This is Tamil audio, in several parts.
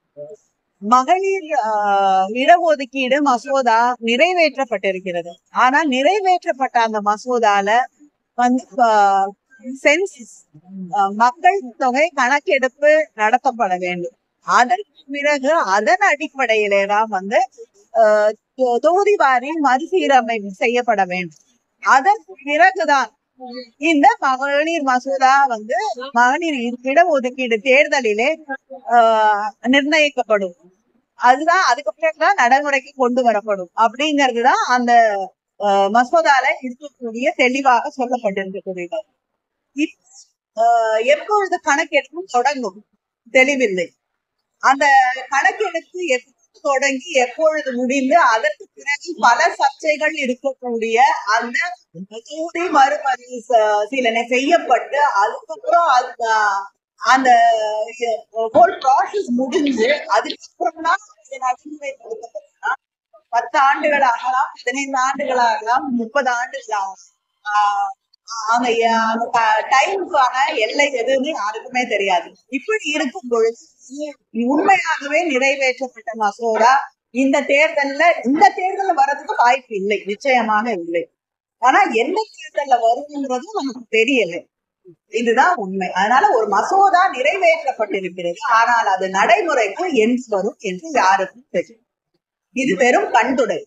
மகளிர் ஆஹ், இடஒதுக்கீடு மசோதா நிறைவேற்றப்பட்டிருக்கிறது ஆனா நிறைவேற்றப்பட்ட அந்த மசோதால வந்து சென்சஸ் மக்கள் தொகை கணக்கெடுப்பு நடத்தப்பட வேண்டும் அதற்கு பிறகு அதன் அடிப்படையிலே தான் வந்து ஆஹ், தொ- தொகுதி வாரி மறுசீரமைப்பு செய்யப்பட வேண்டும் அதற்கு பிறகுதான் இந்த மகளிர் மசோதா வந்து மகளிர் இடஒதுக்கீடு தேர்தலிலே ஆஹ், நிர்ணயிக்கப்படும் அதுதான் அதுக்கு பிறகுதான் நடைமுறைக்கு கொண்டு வரப்படும் அப்படிங்கிறது தான் அந்த ஆஹ், மசோதால இருக்கக்கூடிய தெளிவாக சொல்லப்பட்டிருக்கக்கூடியது இப்- ஆஹ், எப்பொழுது கணக்கெடுப்பு தொடங்கும் தெளிவில்லை அந்த கணக்கெடுப்பு எப்பொழுது தொடங்கி எப்பொழுது முடிந்து அதற்கு பிறகு பல சர்ச்சைகள் இருக்கக்கூடிய அந்த தொகுதி மறுபரிசீலனை செய்யப்பட்டு அதுக்கப்புறம் அது ஆஹ், அந்த ஹோல் ப்ராசஸ் முடிஞ்சு அதுக்கப்புறம் தான் இது நடைமுறைப்படுத்தப்பட்டதுன்னா பத்து ஆண்டுகள் ஆகலாம் பதினைந்து ஆண்டுகள் ஆகலாம் முப்பது ஆண்டுகள் ஆகலாம் ஆஹ் அந்த எ- அந்த டைமுக்கான எல்லை எதுன்னு யாருக்குமே தெரியாது இப்படி இருக்கும் பொழுது இது உண்மையாகவே நிறைவேற்றப்பட்ட மசோதா இந்த தேர்தல்ல இந்த தேர்தல்ல வர்றதுக்கு வாய்ப்பு இல்லை நிச்சயமாக இல்லை ஆனா எந்த தேர்தல்ல வருங்கிறது நமக்கு தெரியல இதுதான் உண்மை அதனால ஒரு மசோதா நிறைவேற்றப்பட்டிருக்கிறது ஆனால் அது நடைமுறைக்கு என்று வரும் என்று யாருக்கும் தெரியும் இது வெறும் கண்துடை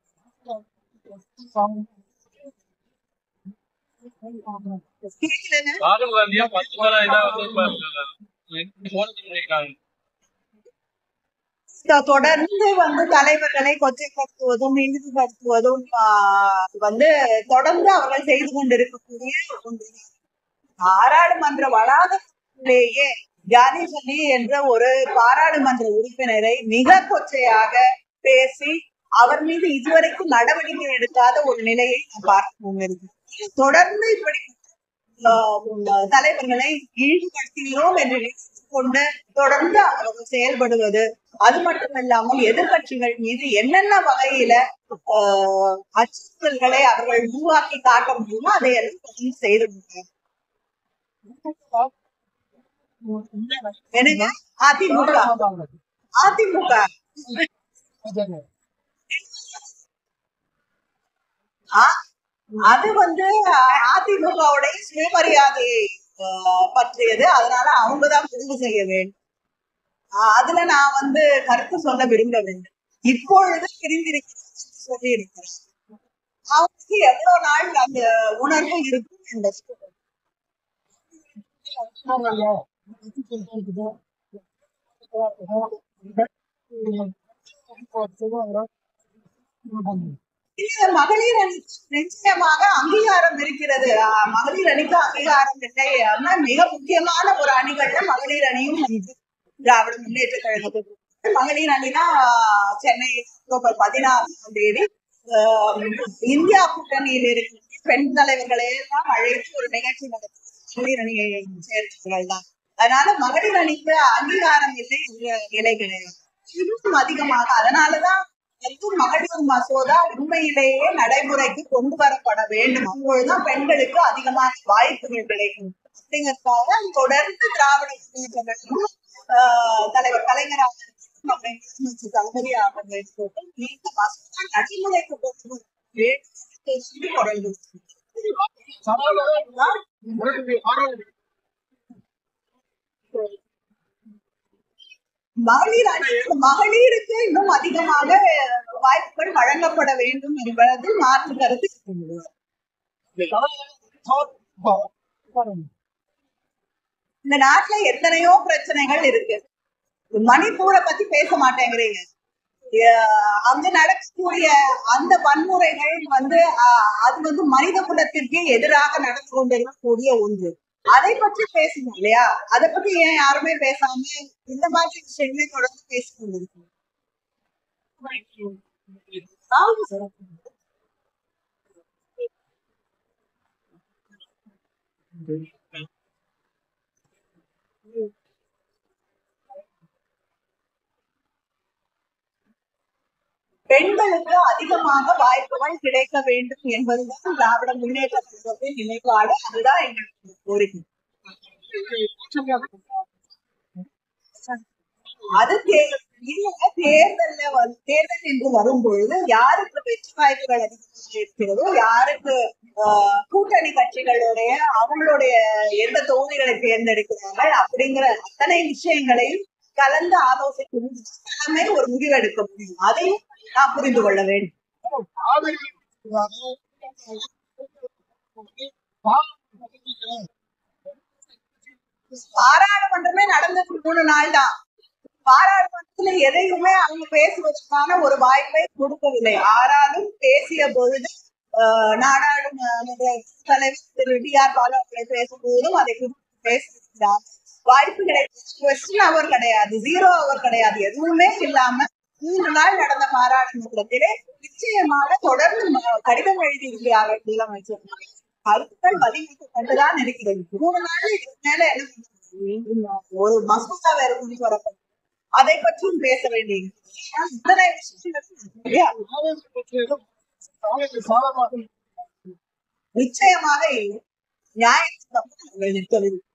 கேட்கலங்க ராகுல் காந்தியா பத்து முறை இதான் வந்து இப்ப போன் பண்ணிருக்காங்க தொ- தொடர்ந்து வந்து தலைவர்களை கொச்சைப்படுத்துவதும் இழிவுபடுத்துவதும் ஆஹ், வந்து தொடர்ந்து அவர்கள் செய்து கொண்டிருக்கக்கூடிய ஒன்று பாராளுமன்ற வளாகத்திலேயே ஜானேசனி என்ற ஒரு பாராளுமன்ற உறுப்பினரை மிக கொச்சையாக பேசி அவர் மீது இதுவரைக்கும் நடவடிக்கை எடுக்காத ஒரு நிலையை நாம் பார்க்க கொண்டிருக்கிறோம் தொடர்ந்து இப்படி ஆஹ் தலைவர்களை இழிவுபடுத்துகிறோம் என்று நினைத்துக் கொண்டு தொடர்ந்து அவர்கள் செயல்படுவது அது மட்டுமில்லாமல் எதிர்க்கட்சிகள் மீது என்னென்ன வகையில ஆஹ் அச்சுறுத்தல்களை அவர்கள் உருவாக்கி காட்ட முடியுமோ அதை எல்லாம் தொடர்ந்து செய்து முடியும் என்னங்க அதிமுக அதிமுக ஆ- அது வந்து அதிமுகவுடைய சுயமரியாதையை ஆஹ், பற்றியது அதனால அவங்கதான் முடிவு செய்ய வேண்டும் ஆஹ், அதுல நான் வந்து கருத்து சொல்ல விரும்பவில்லை இப்பொழுது பிரிந்திருக்கிறது சொல்லி இருக்கிறேன் அவங்களுக்கு எவ்வளவு நாள் அந்த உணர்வு இருக்கும் என்ற இல்ல, மகளிர் அணிக்கு நிச்சயமாக அங்கீகாரம் இருக்கிறது ஆஹ், மகளிர் அணிக்கு அங்கீகாரம் இல்லை ஆனா மிக முக்கியமான ஒரு அணிகள்ல மகளிர் அணியும் ஒன்று. திராவிட முன்னேற்ற கழகத்துக்கு மகளிர் அணினா ஆஹ், சென்னை அக்டோபர் பதினாறாம் தேதி ஆஹ், இந்தியா கூட்டணியில் இருக்கிற பெண் தலைவர்களை எல்லாம் அழைத்து ஒரு நிகழ்ச்சி நடத்தி மகளிர் அணியை சேர்ந்தவர்கள் தான் அதனால மகளிர் அணிக்கு அங்கீகாரம் இல்லை என்ற நிலை கிடையாது இன்னும் அதிகமாக அதனாலதான் எங்கும் மகளிர் மசோதா உண்மையிலேயே நடைமுறைக்கு கொண்டு வரப்பட வேண்டும் அப்பொழுதுதான் பெண்களுக்கு அதிகமான வாய்ப்புகள் கிடைக்கும் அப்படிங்கறதுக்காக தொடர்ந்து திராவிட முன்னேற்ற கழகம், ஆஹ், தலைவர் கலைஞர் அவர்கள் அமைச்சர் தளபதி அவர்கள் போட்டு இந்த மசோதா நடைமுறைக்கு கொண்டு வர வேண்டும் என்று சொல்லி குரல் கொடுத்தார். மகளிர் அணி மகளிருக்கு இன்னும் அதிகமாக வாய்ப்புகள் வழங்கப்பட வேண்டும் என்பது மாற்று கருத்து இருக்கிறது. இந்த நாட்டுல எத்தனையோ பிரச்சனைகள் இருக்கு மணிப்பூரை பத்தி பேச மாட்டேங்கிறீங்க அஹ் அங்க நடக்கக்கூடிய அந்த வன்முறைகள் வந்து அஹ், அது வந்து மனித குலத்திற்கு எதிராக நடந்து கொண்டிருக்கக்கூடிய ஒன்று அதை பற்றி பேசணும் இல்லையா அதை பத்தி ஏன் யாருமே பேசாம இந்த மாதிரி விஷயங்களை தொடர்ந்து பேசிக் கொண்டிருக்கோம் பெண்களுக்கு அதிகமாக வாய்ப்புகள் கிடைக்க வேண்டும் என்பதுதான் திராவிட முன்னேற்ற கழகத்தின் நிலைப்பாடு அதுதான் எங்களுக்கு கோரிக்கை அது தேர்தல் இல்ல தேர்தல்ல வந்து தேர்தல் என்று வரும் பொழுது யாருக்கு வெற்றி வாய்ப்புகள் அதிகமாக இருக்கிறதோ யாருக்கு ஆஹ், கூட்டணி கட்சிகளுடைய அவங்களுடைய எந்த தொகுதிகளை தேர்ந்தெடுக்கிறார்கள் அப்படிங்கிற அத்தனை விஷயங்களையும் கலந்து ஆலோசிக்கும் தலைமை ஒரு முடிவெடுக்க முடியும் அதையும் நான் புரிந்து கொள்ள வேண்டும் பாராளுமன்றமே நடந்தது மூணு நாள் தான் பாராளுமன்றத்துல எதையுமே அவங்க பேசுவதற்கான ஒரு வாய்ப்பை கொடுக்கவில்லை ஆறாலும் பேசிய பொழுது ஆஹ், நாடாளுமன்ற தலைவர் திரு டி ஆர் பாலு அவர்களை பேசும்போதும் அதை குறித்து பேசியிருக்கிறார் வாய்ப்பு கிடையாது கொஸ்டின் அவர் கிடையாது ஜீரோ அவர் கிடையாது எதுவுமே இல்லாம மூன்று நாள் நடந்த பாராளுமன்றத்திலே நிச்சயமாக தொடர்ந்து ம- கடிதம் எழுதியிருக்கிறார்கள் முதலமைச்சர் கருத்துக்கள் வலியுறுத்தப்பட்டுதான் இருக்கிறது மூணு நாள் இதுக்கு மேல என்ன பண்ண முடியும்? ஒரு மசோதா வேற கொண்டு வரப்படும் அதை பற்றியும் பேச வேண்டியது ஏன்னா இத்தனை விஷயங்கள் இல்லையா? நிச்சயமாக இல்லை. நியாயத்துக்கு அப்புறம் அவர்கள் நிற்கவில்லை